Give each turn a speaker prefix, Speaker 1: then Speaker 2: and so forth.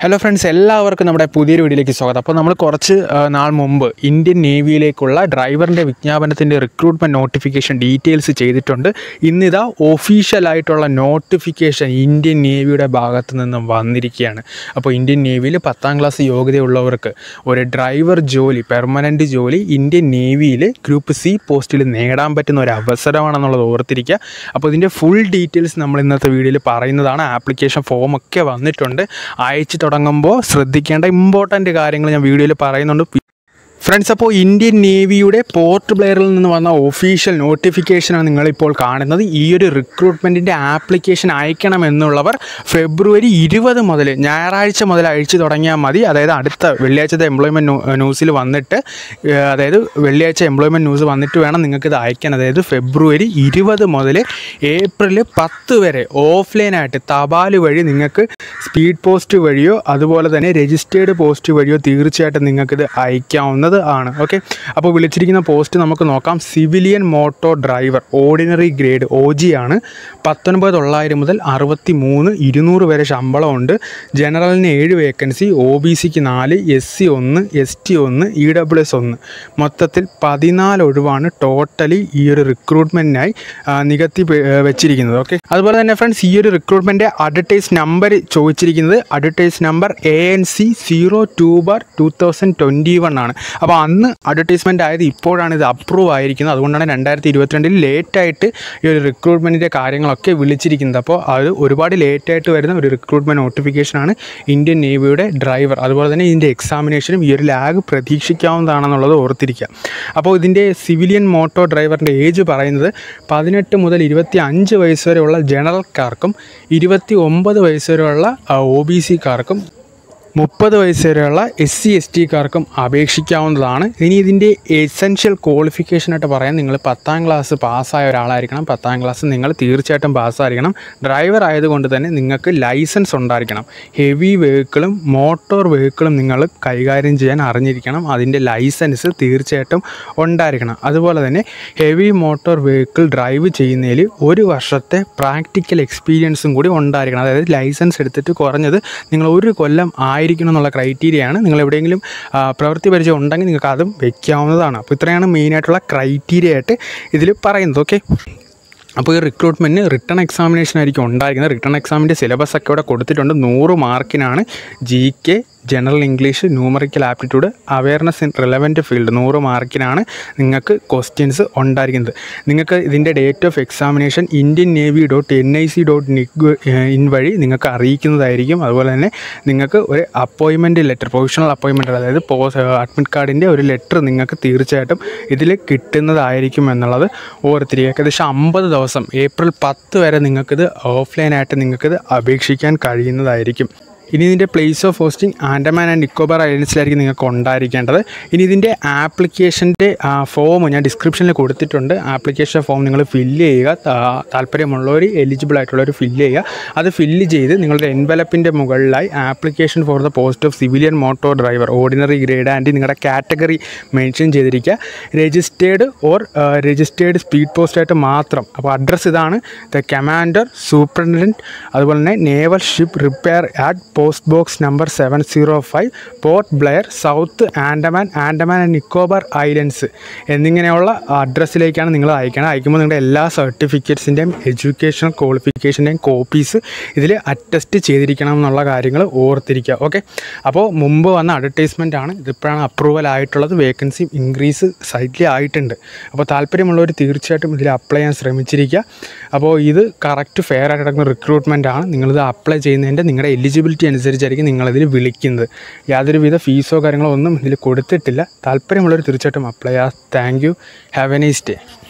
Speaker 1: hello friends എല്ലാവർക്കും നമ്മുടെ പുതിയൊരു വീഡിയോയിലേക്ക് സ്വാഗതം അപ്പോൾ നമ്മൾ കുറച്ച് ആ, നാൾ മുമ്പ് ഇന്ത്യൻ നേവിയിലേക്കുള്ള ഡ്രൈവറിൻ്റെ വിജ്ഞാപനത്തിൻ്റെ റിക്രൂട്ട്മെൻറ്റ് നോട്ടിഫിക്കേഷൻ ഡീറ്റെയിൽസ് ചെയ്തിട്ടുണ്ട് ഇന്നിതാ ഒഫീഷ്യലായിട്ടുള്ള നോട്ടിഫിക്കേഷൻ ഇന്ത്യൻ നേവിയുടെ ഭാഗത്ത് നിന്നും വന്നിരിക്കുകയാണ് അപ്പോൾ ഇന്ത്യൻ നേവിയിൽ പത്താം ക്ലാസ് യോഗ്യതയുള്ളവർക്ക് ഒരു ഡ്രൈവർ ജോലി പെർമനൻറ്റ് ജോലി ഇന്ത്യൻ നേവിയിൽ ഗ്രൂപ്പ് സി പോസ്റ്റിൽ നേടാൻ പറ്റുന്ന ഒരു അവസരമാണെന്നുള്ളത് ഓർത്തിരിക്കുക അപ്പോൾ ഇതിൻ്റെ ഫുൾ ഡീറ്റെയിൽസ് നമ്മൾ ഇന്നത്തെ വീഡിയോയിൽ പറയുന്നതാണ് ആപ്ലിക്കേഷൻ ഫോമൊക്കെ വന്നിട്ടുണ്ട് അയച്ചു തുടങ്ങുമ്പോൾ ശ്രദ്ധിക്കേണ്ട ഇമ്പോർട്ടൻ്റ് കാര്യങ്ങൾ ഞാൻ വീഡിയോയിൽ പറയുന്നുണ്ട് ഫ്രണ്ട്സ് അപ്പോൾ ഇന്ത്യൻ നേവിയുടെ പോർട്ട് ബ്ലെയറിൽ നിന്ന് വന്ന ഒഫീഷ്യൽ നോട്ടിഫിക്കേഷനാണ് നിങ്ങളിപ്പോൾ കാണുന്നത് ഈ ഒരു റിക്രൂട്ട്മെൻറ്റിൻ്റെ ആപ്ലിക്കേഷൻ അയക്കണമെന്നുള്ളവർ ഫെബ്രുവരി ഇരുപത് മുതൽ ഞായറാഴ്ച മുതൽ അയച്ചു തുടങ്ങിയാൽ മതി അതായത് അടുത്ത വെള്ളിയാഴ്ചത്തെ എംപ്ലോയ്മെൻറ്റ് ന്യൂസിൽ വന്നിട്ട് ഏഹ്, അതായത് വെള്ളിയാഴ്ച എംപ്ലോയ്മെൻറ്റ് ന്യൂസ് വന്നിട്ട് വേണം നിങ്ങൾക്ക് ഇത് അയക്കാൻ അതായത് ഫെബ്രുവരി ഇരുപത് മുതൽ ഏപ്രിൽ പത്ത് വരെ ഓഫ്ലൈനായിട്ട് തപാൽ വഴി നിങ്ങൾക്ക് സ്പീഡ് പോസ്റ്റ് വഴിയോ അതുപോലെ തന്നെ രജിസ്റ്റേർഡ് പോസ്റ്റ് വഴിയോ തീർച്ചയായിട്ടും നിങ്ങൾക്കിത് അയക്കാവുന്നത് ആണ് ഓക്കെ അപ്പോൾ വിളിച്ചിരിക്കുന്ന പോസ്റ്റ് നമുക്ക് നോക്കാം civilian motor driver ordinary grade O G ആണ് പത്തൊൻപത് തൊള്ളായിരം മുതൽ അറുപത്തി മൂന്ന് ഇരുന്നൂറ് വരെ ശമ്പളമുണ്ട് ജനറലിന് ഏഴ് വേക്കൻസി ഒ ബി സിക്ക് നാല് എസ് സി ഒന്ന് എസ് ടി ഒന്ന് ഇ ഡബ്ല്യു എസ് ഒന്ന് മൊത്തത്തിൽ പതിനാല് ഒഴിവാണ് ടോട്ടലി ഈ ഒരു റിക്രൂട്ട്മെൻറ്റിനായി നികത്തി പെ- ഏ, വെച്ചിരിക്കുന്നത് ഓക്കെ അതുപോലെ തന്നെ ഫ്രണ്ട്സ് ഈ ഒരു റിക്രൂട്ട്മെൻറ്റ് അഡ്വർടൈസ് നമ്പർ ചോദിച്ചിരിക്കുന്നത് advertise number A N C zero two bar two thousand twenty one ആണ് അപ്പോൾ അന്ന് അഡ്വർടൈസ്മെൻ്റ് ആയത് ഇപ്പോഴാണ് ഇത് അപ്രൂവ് ആയിരിക്കുന്നത് അതുകൊണ്ടാണ് രണ്ടായിരത്തി ഇരുപത്തിരണ്ടിൽ ലേറ്റായിട്ട് ഈ ഒരു റിക്രൂട്ട്മെൻറ്റിൻ്റെ കാര്യങ്ങളൊക്കെ വിളിച്ചിരിക്കുന്നത് അപ്പോൾ അത് ഒരുപാട് ലേറ്റായിട്ട് വരുന്ന ഒരു റിക്രൂട്ട്മെൻറ്റ് നോട്ടിഫിക്കേഷനാണ് ഇന്ത്യൻ നേവിയുടെ ഡ്രൈവർ അതുപോലെ തന്നെ ഇതിൻ്റെ എക്സാമിനേഷനും ഈ ഒരു ലാഗ് പ്രതീക്ഷിക്കാവുന്നതാണെന്നുള്ളത് ഓർത്തിരിക്കുക അപ്പോൾ ഇതിൻ്റെ സിവിലിയൻ മോട്ടോ ഡ്രൈവറിൻ്റെ ഏജ് പറയുന്നത് പതിനെട്ട് മുതൽ ഇരുപത്തി അഞ്ച് വയസ്സ് വരെയുള്ള ജനറൽക്കാർക്കും ഇരുപത്തി ഒമ്പത് വയസ്സ് വരെയുള്ള ഒ ബി സിക്കാർക്കും മുപ്പത് വയസ്സ് വരെയുള്ള എസ് സി എസ് ടിക്കാർക്കും അപേക്ഷിക്കാവുന്നതാണ് ഇനി ഇതിൻ്റെ എസെൻഷ്യൽ ക്വാളിഫിക്കേഷനായിട്ട് പറയാൻ നിങ്ങൾ പത്താം ക്ലാസ് പാസ്സായ ഒരാളായിരിക്കണം പത്താം ക്ലാസ് നിങ്ങൾ തീർച്ചയായിട്ടും പാസ്സായിരിക്കണം ഡ്രൈവർ ആയതുകൊണ്ട് തന്നെ നിങ്ങൾക്ക് ലൈസൻസ് ഉണ്ടായിരിക്കണം ഹെവി വെഹിക്കിളും മോട്ടോർ വെഹിക്കിളും നിങ്ങൾ കൈകാര്യം ചെയ്യാൻ അറിഞ്ഞിരിക്കണം അതിൻ്റെ ലൈസൻസ് തീർച്ചയായിട്ടും ഉണ്ടായിരിക്കണം അതുപോലെ തന്നെ ഹെവി മോട്ടോർ വെഹിക്കിൾ ഡ്രൈവ് ചെയ്യുന്നതിൽ ഒരു വർഷത്തെ പ്രാക്ടിക്കൽ എക്സ്പീരിയൻസും കൂടി ഉണ്ടായിരിക്കണം അതായത് ലൈസൻസ് എടുത്തിട്ട് കുറഞ്ഞത് നിങ്ങൾ ഒരു കൊല്ലം ആയിരിക്കണം എന്നുള്ള ക്രൈറ്റീരിയയാണ് നിങ്ങൾ എവിടെയെങ്കിലും ആ, പ്രവൃത്തി പരിചയം ഉണ്ടെങ്കിൽ നിങ്ങൾക്ക് അതും വെക്കാവുന്നതാണ് അപ്പോൾ ഇത്രയാണ് മെയിനായിട്ടുള്ള ക്രൈറ്റീരിയ ആയിട്ട് ഇതിൽ പറയുന്നത് ഓക്കെ അപ്പോൾ ഈ റിക്രൂട്ട്മെൻറ്റിന് റിട്ടേൺ എക്സാമിനേഷൻ ആയിരിക്കും ഉണ്ടായിരിക്കുന്നത് റിട്ടേൺ എക്സാമിൻ്റെ സിലബസ് ഒക്കെ ഇവിടെ കൊടുത്തിട്ടുണ്ട് നൂറ് മാർക്കിനാണ് G K general English numerical aptitude awareness in relevant field നൂറ് മാർക്കിനാണ് നിങ്ങൾക്ക് ക്വസ്റ്റ്യൻസ് ഉണ്ടായിരിക്കുന്നത് നിങ്ങൾക്ക് ഇതിൻ്റെ date of examination Indian navy dot N I C dot nic in വഴി നിങ്ങൾക്ക് അറിയിക്കുന്നതായിരിക്കും അതുപോലെ തന്നെ നിങ്ങൾക്ക് ഒരു അപ്പോയിൻമെൻറ്റ് ലെറ്റർ പ്രൊഫഷണൽ അപ്പോയിൻമെൻറ്റ് അതായത് പോസ് അഡ്മിറ്റ് കാർഡിൻ്റെ ഒരു ലെറ്റർ നിങ്ങൾക്ക് തീർച്ചയായിട്ടും ഇതിൽ കിട്ടുന്നതായിരിക്കും എന്നുള്ളത് ഓർത്തിരിക്കുക ഏകദേശം അമ്പത് ദിവസം ഏപ്രിൽ പത്ത് വരെ നിങ്ങൾക്കിത് ഓഫ്ലൈനായിട്ട് നിങ്ങൾക്കിത് അപേക്ഷിക്കാൻ കഴിയുന്നതായിരിക്കും ഇനി ഇതിൻ്റെ place of posting Andaman and Nicobar ഐലൻഡ്സിലായിരിക്കും നിങ്ങൾക്ക് ഉണ്ടായിരിക്കേണ്ടത് ഇനി ഇതിൻ്റെ ആപ്ലിക്കേഷൻ്റെ ഫോം ഞാൻ ഡിസ്ക്രിപ്ഷനിൽ കൊടുത്തിട്ടുണ്ട് ആപ്ലിക്കേഷൻ ഫോം നിങ്ങൾ ഫില്ല് ചെയ്യുക താ- താല്പര്യമുള്ളവർ എലിജിബിൾ ആയിട്ടുള്ളവർ ഫില്ല് ചെയ്യുക അത് ഫില്ല് ചെയ്ത് നിങ്ങളുടെ എൻവലപ്പിൻ്റെ മുകളിലായി application for the post of civilian motor driver ordinary grade and നിങ്ങളുടെ കാറ്റഗറി മെൻഷൻ ചെയ്തിരിക്കുക രജിസ്റ്റേർഡ് ഓർ രജിസ്റ്റേർഡ് സ്പീഡ് പോസ്റ്റായിട്ട് മാത്രം അപ്പോൾ അഡ്രസ്സ് ഇതാണ് ദ കമാൻഡർ സൂപ്രണ്ടൻറ്റ് അതുപോലെ തന്നെ naval ship repair at post box number seven zero five Port Blair south Andaman Andaman and Nicobar islands എന്നിങ്ങനെയുള്ള അഡ്രസ്സിലേക്കാണ് നിങ്ങൾ അയക്കണം അയക്കുമ്പോൾ നിങ്ങളുടെ എല്ലാ സർട്ടിഫിക്കറ്റ്സിൻ്റെയും എഡ്യൂക്കേഷണൽ ക്വാളിഫിക്കേഷൻ്റെയും കോപ്പീസ് ഇതിൽ അറ്റസ്റ്റ് ചെയ്തിരിക്കണം എന്നുള്ള കാര്യങ്ങൾ ഓർത്തിരിക്കുക ഓക്കെ അപ്പോൾ മുമ്പ് വന്ന അഡ്വർടൈസ്മെൻ്റ് ആണ് ഇതിപ്പോഴാണ് അപ്രൂവൽ ആയിട്ടുള്ളത് വേക്കൻസി ഇൻക്രീസ് സൈറ്റ്ലി ആയിട്ടുണ്ട് അപ്പോൾ താല്പര്യമുള്ളവർ തീർച്ചയായിട്ടും ഇതിൽ അപ്ലൈ ചെയ്യാൻ ശ്രമിച്ചിരിക്കുക അപ്പോൾ ഇത് കറക്റ്റ് ഫെയർ ആയിട്ട് നടക്കുന്ന റിക്രൂട്ട്മെൻ്റ് ആണ് നിങ്ങളിത് അപ്ലൈ ചെയ്യുന്നതിൻ്റെ നിങ്ങളുടെ എലിജിബിലിറ്റി അനുസരിച്ചായിരിക്കും നിങ്ങളിതിൽ വിളിക്കുന്നത് യാതൊരുവിധ ഫീസോ കാര്യങ്ങളോ ഒന്നും ഇതിൽ കൊടുത്തിട്ടില്ല താല്പര്യമുള്ളവർ തീർച്ചയായിട്ടും അപ്ലൈ ചെയ്യുക thank you have a nice day